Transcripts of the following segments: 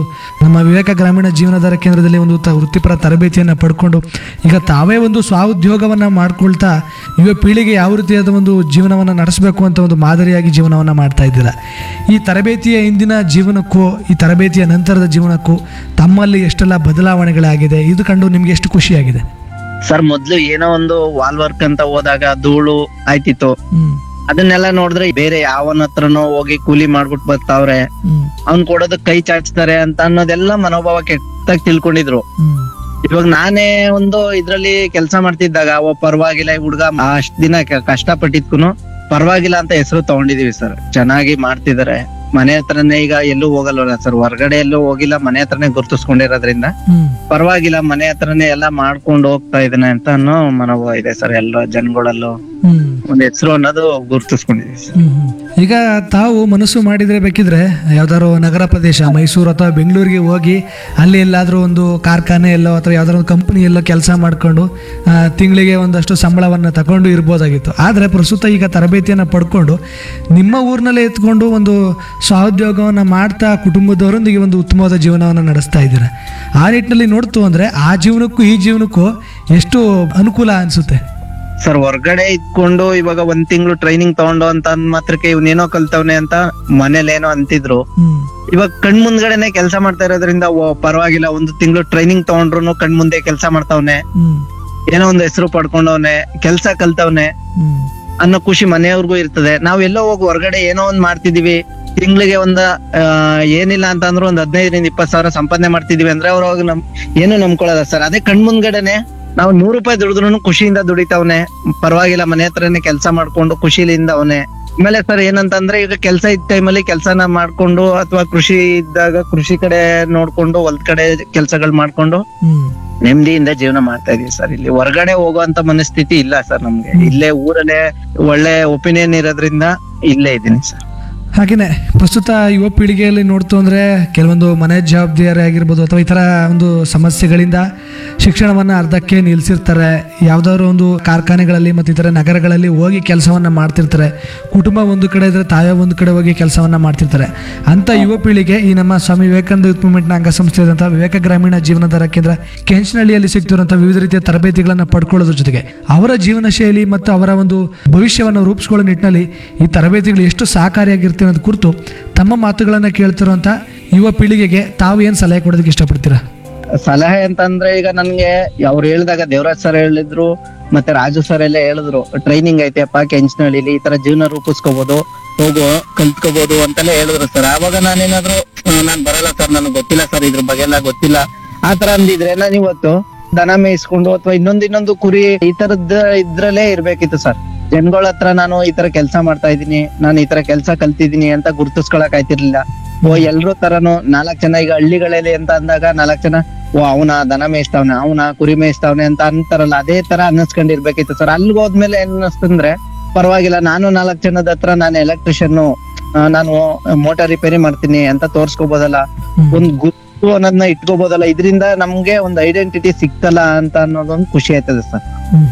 ನಮ್ಮ ವಿವೇಕ ಗ್ರಾಮೀಣ ಜೀವನಾಧಾರ ಕೇಂದ್ರದಲ್ಲಿ ಒಂದು ತ ವೃತ್ತಿಪರ ತರಬೇತಿಯನ್ನು ಪಡ್ಕೊಂಡು ಈಗ ತಾವೇ ಒಂದು ಸ್ವಾಉದ್ಯೋಗವನ್ನು ಮಾಡ್ಕೊಳ್ತಾ ಯುವ ಪೀಳಿಗೆ ಯಾವ ರೀತಿಯಾದ ಒಂದು ಜೀವನವನ್ನು ನಡೆಸಬೇಕು ಅಂತ ಒಂದು ಮಾದರಿಯಾಗಿ ಜೀವನವನ್ನು ಮಾಡ್ತಾ ಇದ್ದೀರಾ ಈ ತರಬೇತಿಯ ಹಿಂದಿನ ಜೀವನಕ್ಕೂ ಈ ತರಬೇತಿಯ ನಂತರದ ಜೀವನಕ್ಕೂ ತಮ್ಮಲ್ಲಿ ಎಷ್ಟೆಲ್ಲ ಬದಲಾವಣೆಗಳಾಗಿದೆ ಇದು ಕಂಡು ನಿಮ್ಗೆ ಎಷ್ಟು ಖುಷಿಯಾಗಿದೆ ಸರ್ ಮೊದ್ಲು ಏನೋ ಒಂದು ವಾಲ್ ವರ್ಕ್ ಅಂತ ಹೋದಾಗ ಧೂಳು ಆಯ್ತಿತ್ತು ಹ್ಮ್ ಅದನ್ನೆಲ್ಲ ನೋಡಿದ್ರೆ ಬೇರೆ ಯಾವನ ಹತ್ರನೋ ಹೋಗಿ ಕೂಲಿ ಮಾಡ್ಬಿಟ್ಟು ಬರ್ತಾವ್ರೆ ಹ್ಮ್ ಅವ್ನ್ ಕೊಡೋದಕ್ ಕೈ ಚಾಚ್ತಾರೆ ಅಂತ ಅನ್ನೋದೆಲ್ಲ ಮನೋಭಾವ ಕೆಟ್ಟಾಗಿ ತಿಳ್ಕೊಂಡಿದ್ರು ಹ್ಮ್ ಇವಾಗ ನಾನೇ ಒಂದು ಇದ್ರಲ್ಲಿ ಕೆಲಸ ಮಾಡ್ತಿದ್ದಾಗ ಓ ಪರವಾಗಿಲ್ಲ ಈ ಹುಡ್ಗ ಅಷ್ಟ್ ದಿನ ಕ- ಕಷ್ಟ ಪಟ್ಟಿದ್ಕುನು ಪರವಾಗಿಲ್ಲ ಅಂತ ಹೆಸರು ತಗೊಂಡಿದೀವಿ ಸರ್ ಚೆನ್ನಾಗಿ ಮಾಡ್ತಿದಾರೆ ಮನೆ ಹತ್ರನೇ ಈಗ ಎಲ್ಲೂ ಹೋಗಲ್ವಲ್ಲ ಸರ್ ಹೊರಗಡೆ ಎಲ್ಲೂ ಹೋಗಿಲ್ಲ ಮನೆ ಹತ್ರನೇ ಗುರ್ತಿಸ್ಕೊಂಡಿರೋದ್ರಿಂದ ಹ್ಮ್ ಪರವಾಗಿಲ್ಲ ಮನೆ ಹತ್ರನೇ ಎಲ್ಲ ಮಾಡ್ಕೊಂಡು ಹೋಗ್ತಾ ಇದ್ದಾನೆ ಅಂತ ಅನ್ನೋ ಮನೋಭಾವ ಇದೆ ಸರ್ ಎಲ್ಲ ಜನಗಳಲ್ಲೂ ಹ್ಮ್ ಒಂದ್ ಹೆಸರು ಅನ್ನೋದು ಗುರ್ತಿಸ್ಕೊಂಡಿದೀವಿ ಸರ್ ಹ್ಮ್ ಹ್ಮ್. ಈಗ ತಾವು ಮನಸ್ಸು ಮಾಡಿದ್ರೆ ಬೇಕಿದ್ರೆ ಯಾವ್ದಾದ್ರು ನಗರ ಪ್ರದೇಶ ಮೈಸೂರು ಅಥವಾ ಬೆಂಗಳೂರಿಗೆ ಹೋಗಿ ಅಲ್ಲಿ ಎಲ್ಲಾದ್ರೂ ಒಂದು ಕಾರ್ಖಾನೆ ಎಲ್ಲೋ ಅಥವಾ ಯಾವ್ದಾದ್ರು ಒಂದು ಕಂಪನಿ ಎಲ್ಲೋ ಕೆಲಸ ಮಾಡ್ಕೊಂಡು ತಿಂಗಳಿಗೆ ಒಂದಷ್ಟು ಸಂಬಳವನ್ನು ತಗೊಂಡು ಇರ್ಬೋದಾಗಿತ್ತು ಆದರೆ ಪ್ರಸ್ತುತ ಈಗ ತರಬೇತಿಯನ್ನು ಪಡ್ಕೊಂಡು ನಿಮ್ಮ ಊರಿನಲ್ಲೇ ಎತ್ಕೊಂಡು ಒಂದು ಸ್ವಾಉದ್ಯೋಗವನ್ನು ಮಾಡ್ತಾ ಕುಟುಂಬದವರೊಂದಿಗೆ ಒಂದು ಉತ್ತಮವಾದ ಜೀವನವನ್ನು ನಡೆಸ್ತಾ ಇದ್ದೀರಾ ಆ ನಿಟ್ಟಿನಲ್ಲಿ ನೋಡ್ತು ಅಂದರೆ ಆ ಜೀವನಕ್ಕೂ ಈ ಜೀವನಕ್ಕೂ ಎಷ್ಟು ಅನುಕೂಲ ಅನಿಸುತ್ತೆ ಸರ್ ಹೊರ್ಗಡೆ ಇದ್ಕೊಂಡು ಇವಾಗ ಒಂದ್ ತಿಂಗಳು ಟ್ರೈನಿಂಗ್ ತಗೊಂಡು ಅಂತ ಅಂದ್ ಮಾತ್ರಕ್ಕೆ ಇವ್ನೇನೋ ಕಲ್ತವ್ನೆ ಅಂತ ಮನೇಲೇನೋ ಅಂತಿದ್ರು ಹ್ಮ್ ಇವಾಗ ಕಣ್ ಮುಂದ್ಗಡೆನೆ ಕೆಲಸ ಮಾಡ್ತಾ ಇರೋದ್ರಿಂದ ಓ ಪರವಾಗಿಲ್ಲ ಒಂದು ತಿಂಗಳು ಟ್ರೈನಿಂಗ್ ತಗೊಂಡ್ರು ಕಣ್ ಮುಂದೆ ಕೆಲಸ ಮಾಡ್ತಾವ್ನೆ ಹ್ಮ್ ಏನೋ ಒಂದು ಹೆಸರು ಪಡ್ಕೊಂಡವ್ನೆ ಕೆಲ್ಸ ಕಲ್ತವ್ನೆ ಹ್ಮ್ ಅನ್ನೋ ಖುಷಿ ಮನೆಯವ್ರಿಗೂ ಇರ್ತದೆ ನಾವ್ ಎಲ್ಲೋ ಹೋಗಿ ಹೊರಗಡೆ ಏನೋ ಒಂದ್ ಮಾಡ್ತಿದೀವಿ ತಿಂಗಳಿಗೆ ಒಂದ ಆ, ಏನಿಲ್ಲ ಅಂತ ಅಂದ್ರೂ ಒಂದ್ ಹದಿನೈದರಿಂದ ಇಪ್ಪತ್ ಸಾವಿರ ಸಂಪಾದನೆ ಮಾಡ್ತಿದೀವಿ ಅಂದ್ರೆ ಅವ್ರ ಅವಾಗ ನಮ್ ಏನು ನಂಬ್ಕೊಳ್ಳೋದ ಸರ್ ಅದೇ ಕಣ್ ಮುಂದ್ಗಡೆನೆ ನಾವು ನೂರು ರೂಪಾಯಿ ದುಡಿದ್ರು ಖುಷಿಯಿಂದ ದುಡಿತಾವ್ನೆ ಪರವಾಗಿಲ್ಲ ಮನೆ ಹತ್ರನೇ ಕೆಲಸ ಮಾಡ್ಕೊಂಡು ಖುಷಿಲಿಂದ ಅವನೇ ಆಮೇಲೆ ಸರ್ ಏನಂತಂದ್ರೆ ಈಗ ಕೆಲಸ ಇದ್ದ ಟೈಮಲ್ಲಿ ಕೆಲಸನ ಮಾಡ್ಕೊಂಡು ಅಥವಾ ಕೃಷಿ ಇದ್ದಾಗ ಕೃಷಿ ಕಡೆ ನೋಡ್ಕೊಂಡು ಹೊಲ್ದ ಕಡೆ ಕೆಲ್ಸಗಳು ಮಾಡ್ಕೊಂಡು ಹ್ಮ್ ನೆಮ್ಮದಿಯಿಂದ ಜೀವನ ಮಾಡ್ತಾ ಇದೀವಿ ಸರ್ ಇಲ್ಲಿ ಹೊರಗಡೆ ಹೋಗುವಂತ ಮನಸ್ಥಿತಿ ಇಲ್ಲ ಸರ್ ನಮ್ಗೆ ಇಲ್ಲೇ ಊರಲ್ಲೇ ಒಳ್ಳೆ ಒಪಿನಿಯನ್ ಇರೋದ್ರಿಂದ ಇಲ್ಲೇ ಇದೀನಿ ಸರ್ ಹಾಗೇನೆ ಪ್ರಸ್ತುತ ಯುವ ಪೀಳಿಗೆಯಲ್ಲಿ ನೋಡ್ತು ಅಂದರೆ ಕೆಲವೊಂದು ಮನೆ ಜವಾಬ್ದಾರಿ ಆಗಿರ್ಬೋದು ಅಥವಾ ಈ ಥರ ಒಂದು ಸಮಸ್ಯೆಗಳಿಂದ ಶಿಕ್ಷಣವನ್ನು ಅರ್ಧಕ್ಕೆ ನಿಲ್ಲಿಸಿರ್ತಾರೆ ಯಾವುದಾದ್ರು ಒಂದು ಕಾರ್ಖಾನೆಗಳಲ್ಲಿ ಮತ್ತು ಇತರ ನಗರಗಳಲ್ಲಿ ಹೋಗಿ ಕೆಲಸವನ್ನು ಮಾಡ್ತಿರ್ತಾರೆ ಕುಟುಂಬ ಒಂದು ಕಡೆ ಇದ್ದರೆ ತಾವೇ ಒಂದು ಕಡೆ ಹೋಗಿ ಕೆಲಸವನ್ನು ಮಾಡ್ತಿರ್ತಾರೆ ಅಂಥ ಯುವ ಪೀಳಿಗೆ ಈ ನಮ್ಮ ಸ್ವಾಮಿ ವಿವೇಕಾನಂದ ಯೂತ್ ಮೂವ್ಮೆಂಟ್ನ ಅಂಗಸಂಸ್ಥೆ ಆದಂಥ ವಿವೇಕ ಗ್ರಾಮೀಣ ಜೀವನಾಧಾರ ಕೇಂದ್ರ ಕೆಂಚನಹಳ್ಳಿಯಲ್ಲಿ ಸಿಗ್ತಿರುವಂಥ ವಿವಿಧ ರೀತಿಯ ತರಬೇತಿಗಳನ್ನು ಪಡ್ಕೊಳ್ಳೋದ್ರ ಜೊತೆಗೆ ಅವರ ಜೀವನ ಶೈಲಿ ಮತ್ತು ಅವರ ಒಂದು ಭವಿಷ್ಯವನ್ನು ರೂಪಿಸ್ಕೊಳ್ಳೋ ನಿಟ್ಟಿನಲ್ಲಿ ಈ ತರಬೇತಿಗಳು ಎಷ್ಟು ಸಹಕಾರಿಯಾಗಿರುತ್ತೆ ಅನ್ನೋದು ಕುರಿತು ತಮ್ಮ ಮಾತುಗಳನ್ನು ಕೇಳ್ತಿರುವಂಥ ಯುವ ಪೀಳಿಗೆಗೆ ತಾವು ಏನು ಸಲಹೆ ಕೊಡೋದಕ್ಕೆ ಇಷ್ಟಪಡ್ತೀರಾ ಸಲಹೆ ಅಂತಂದ್ರೆ ಈಗ ನನ್ಗೆ ಅವ್ರು ಹೇಳಿದಾಗ ದೇವರಾಜ್ ಸರ್ ಹೇಳಿದ್ರು ಮತ್ತೆ ರಾಜು ಸರ್ ಎಲ್ಲ ಹೇಳಿದ್ರು ಟ್ರೈನಿಂಗ್ ಐತೆಪ್ಪ ಕೆಂಚನಹಳ್ಳಿಲಿ ಈ ತರ ಜೀವನ ರೂಪಿಸ್ಕೋಬಹುದು ಹೋಗು ಕಲ್ತ್ಕೋಬಹುದು ಅಂತೆಲ್ಲ ಹೇಳಿದ್ರು ಸರ್ ಆವಾಗ ನಾನೇನಾದ್ರು ಆ, ನಾನ್ ಬರಲ್ಲ ಸರ್ ನನಗೆ ಗೊತ್ತಿಲ್ಲ ಸರ್ ಇದ್ರ ಬಗ್ಗೆ ಎಲ್ಲ ಗೊತ್ತಿಲ್ಲ ಆ ತರ ಅಂದಿದ್ರೆ ನಾನು ಇವತ್ತು ದನ ಮೇಯಿಸ್ಕೊಂಡು ಅಥವಾ ಇನ್ನೊಂದ್ ಇನ್ನೊಂದು ಕುರಿ ಈ ತರದ್ ಇದ್ರಲ್ಲೇ ಇರ್ಬೇಕಿತ್ತು ಸರ್ ಜನಗಳ ಹತ್ರ ನಾನು ಈ ತರ ಕೆಲಸ ಮಾಡ್ತಾ ಇದೀನಿ ನಾನು ಈ ತರ ಕೆಲಸ ಕಲ್ತಿದೀನಿ ಅಂತ ಗುರ್ತಿಸ್ಕೊಳಕ್ ಆಯ್ತಿರ್ಲಿಲ್ಲ ಓ ಎಲ್ರೂ ತರನು ನಾಲ್ಕ್ ಜನ ಈಗ ಹಳ್ಳಿಗಳಲ್ಲಿ ಅಂತ ಅಂದಾಗ ನಾಲ್ಕ್ ಜನ ಓ ಅವನ ದನ ಮೇಯಿಸ್ತಾವ್ನೆ ಅವನ ಕುರಿ ಮೇಯಿಸ್ತಾವ್ನೆ ಅಂತ ಅಂತಾರಲ್ಲ ಅದೇ ತರ ಅನ್ನಿಸ್ಕೊಂಡಿರ್ಬೇಕಿತ್ತು ಸರ್ ಅಲ್ಲಿಗೆ ಹೋದ್ಮೇಲೆ ಏನ್ ಅನ್ನಿಸ್ತಂದ್ರೆ ಪರವಾಗಿಲ್ಲ ನಾನು ನಾಲ್ಕ್ ಜನದ ಹತ್ರ ನಾನು ಎಲೆಕ್ಟ್ರಿಷಿಯನ್ ನಾನು ಮೋಟಾರ್ ರಿಪೇರಿ ಮಾಡ್ತೀನಿ ಅಂತ ತೋರ್ಸ್ಕೋಬೋದಲ್ಲ ಒಂದ್ ಗುರ್ತು ಅನ್ನೋದನ್ನ ಇಟ್ಕೋಬೋದಲ್ಲ ಇದರಿಂದ ನಮ್ಗೆ ಒಂದ್ ಐಡೆಂಟಿಟಿ ಸಿಕ್ತಲ್ಲ ಅಂತ ಅನ್ನೋದೊಂದು ಖುಷಿ ಆಯ್ತದೆ ಸರ್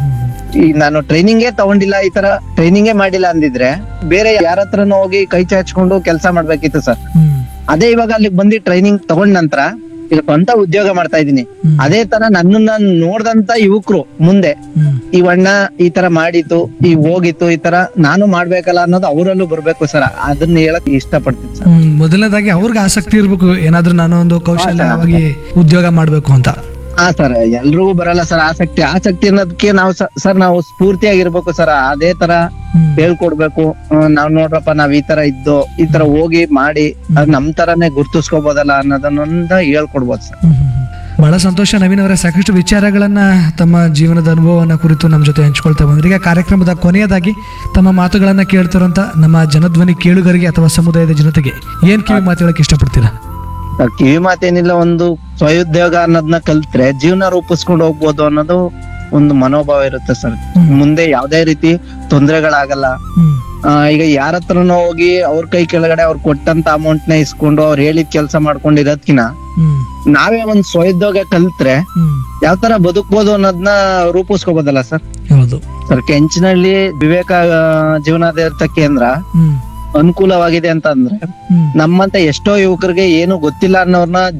ಈ ನಾನು ಟ್ರೈನಿಂಗೇ ತಗೊಂಡಿಲ್ಲ ಈ ತರ ಟ್ರೈನಿಂಗೇ ಮಾಡಿಲ್ಲ ಅಂದಿದ್ರೆ ಬೇರೆ ಯಾರ ಹತ್ರನೂ ಹೋಗಿ ಕೈ ಚಾಚ್ಕೊಂಡು ಕೆಲಸ ಮಾಡ್ಬೇಕಿತ್ತು ಸರ್ ಅದೇ ಇವಾಗ ಅಲ್ಲಿಗೆ ಬಂದು ಟ್ರೈನಿಂಗ್ ತಗೊಂಡ್ ನಂತರ ಈಗ ಸ್ವಂತ ಉದ್ಯೋಗ ಮಾಡ್ತಾ ಇದೀನಿ ಅದೇ ತರ ನನ್ನನ್ನ ನೋಡ್ದಂತ ಯುವಕರು ಮುಂದೆ ಈ ಅಣ್ಣ ಈ ತರ ಮಾಡಿತ್ತು ಈ ಹೋಗಿತ್ತು ಈ ತರ ನಾನು ಮಾಡ್ಬೇಕಲ್ಲ ಅನ್ನೋದು ಅವರಲ್ಲೂ ಬರ್ಬೇಕು ಸರ್ ಅದನ್ನ ಹೇಳಕ್ ಇಷ್ಟಪಡ್ತೀನಿ ಸರ್ ಹ್ಮ್, ಮೊದಲನೇದಾಗಿ ಅವ್ರಿಗೆ ಆಸಕ್ತಿ ಇರಬೇಕು ಏನಾದ್ರೂ ನಾನು ಒಂದು ಕೌಶಲ್ಯವಾಗಿ ಉದ್ಯೋಗ ಮಾಡಬೇಕು ಅಂತ ಹಾ ಸರ್ ಎಲ್ರಿಗೂ ಬರಲ್ಲ ಸರ್ ಆಸಕ್ತಿ ಆಸಕ್ತಿ ಅನ್ನೋದಕ್ಕೆ ನಾವು ಸರ್ ನಾವು ಸ್ಫೂರ್ತಿಯಾಗಿರ್ಬೇಕು ಸರ್ ಅದೇ ತರ ಹ್ಮ್. ಹೇಳ್ಕೊಡ್ಬೇಕು ಆ, ನಾವ್ ನೋಡ್ರಪ್ಪ ನಾವ್ ಈ ತರ ಇದ್ದು ಈ ತರ ಹೋಗಿ ಮಾಡಿ ಅದ್ ನಮ್ ತರಾನೇ ಗುರ್ತಿಸ್ಕೋಬೋದಲ್ಲ ಅನ್ನೋದನ್ನೊಂದ ಹೇಳ್ಕೊಡ್ಬೋದು ಸರ್ ಹ್ಮ್, ಹ್ಮ್, ಹ್ಮ್. ಬಹಳ ಸಂತೋಷ ನವೀನ್ ಅವರ ಸಾಕಷ್ಟು ವಿಚಾರಗಳನ್ನ ತಮ್ಮ ಜೀವನದ ಅನುಭವವನ್ನು ಕುರಿತು ನಮ್ಮ ಜೊತೆ ಹಂಚ್ಕೊಳ್ತಾ ಬಂದ್ರೆ ಈಗ ಕಾರ್ಯಕ್ರಮದ ಕೊನೆಯದಾಗಿ ತಮ್ಮ ಮಾತುಗಳನ್ನ ಕೇಳ್ತಿರೋಂಥ ನಮ್ಮ ಜನಧ್ವನಿ ಕೇಳುಗರಿಗೆ ಅಥವಾ ಸಮುದಾಯದ ಜನತೆಗೆ ಏನ್ ಕಿವಿ ಮಾತು ಹೇಳಕ್ ಇಷ್ಟಪಡ್ತೀರಾ ಸರ್, ಕಿವಿ ಮಾತೇನಿಲ್ಲ ಒಂದು ಸ್ವಯೋದ್ಯೋಗ ಅನ್ನೋದನ್ನ ಕಲ್ತ್ರೆ ಜೀವನ ರೂಪಿಸ್ಕೊಂಡು ಹೋಗ್ಬೋದು ಅನ್ನೋದು ಒಂದು ಮನೋಭಾವ ಇರುತ್ತೆ ಸರ್ ಹ್ಮ್. ಮುಂದೆ ಯಾವ್ದೇ ರೀತಿ ತೊಂದರೆಗಳಾಗಲ್ಲ ಹ್ಮ್ ಆ, ಈಗ ಯಾರ ಹತ್ರನೋ ಹೋಗಿ ಅವ್ರ ಕೈ ಕೆಳಗಡೆ ಅವ್ರು ಕೊಟ್ಟಂತ ಅಮೌಂಟ್ ನ ಇಸ್ಕೊಂಡು ಅವ್ರು ಹೇಳಿದ ಕೆಲಸ ಮಾಡ್ಕೊಂಡಿರೋದ್ಕಿನ ಹ್ಮ್ ನಾವೇ ಒಂದ್ ಸ್ವಯೋದ್ಯೋಗ ಕಲ್ತ್ರೆ ಹ್ಮ್ ಯಾವ ತರ ಬದುಕ್ಬೋದು ಅನ್ನೋದನ್ನ ರೂಪಿಸ್ಕೋಬೋದಲ್ಲ ಸರ್ ಹೌದು ಸರ್ ಕೆಂಚನಹಳ್ಳಿ ವಿವೇಕ ಆ, ಜೀವನಾಧಾರಿತ ಕೇಂದ್ರ ಹ್ಮ್ ಅನುಕೂಲವಾಗಿದೆ ಅಂತ ಅಂದ್ರೆ ಹ್ಮ್ ನಮ್ಮಂತ ಎಷ್ಟೋ ಯುವಕರಿಗೆ ಏನು ಗೊತ್ತಿಲ್ಲ ಅನ್ನೋರ್ನ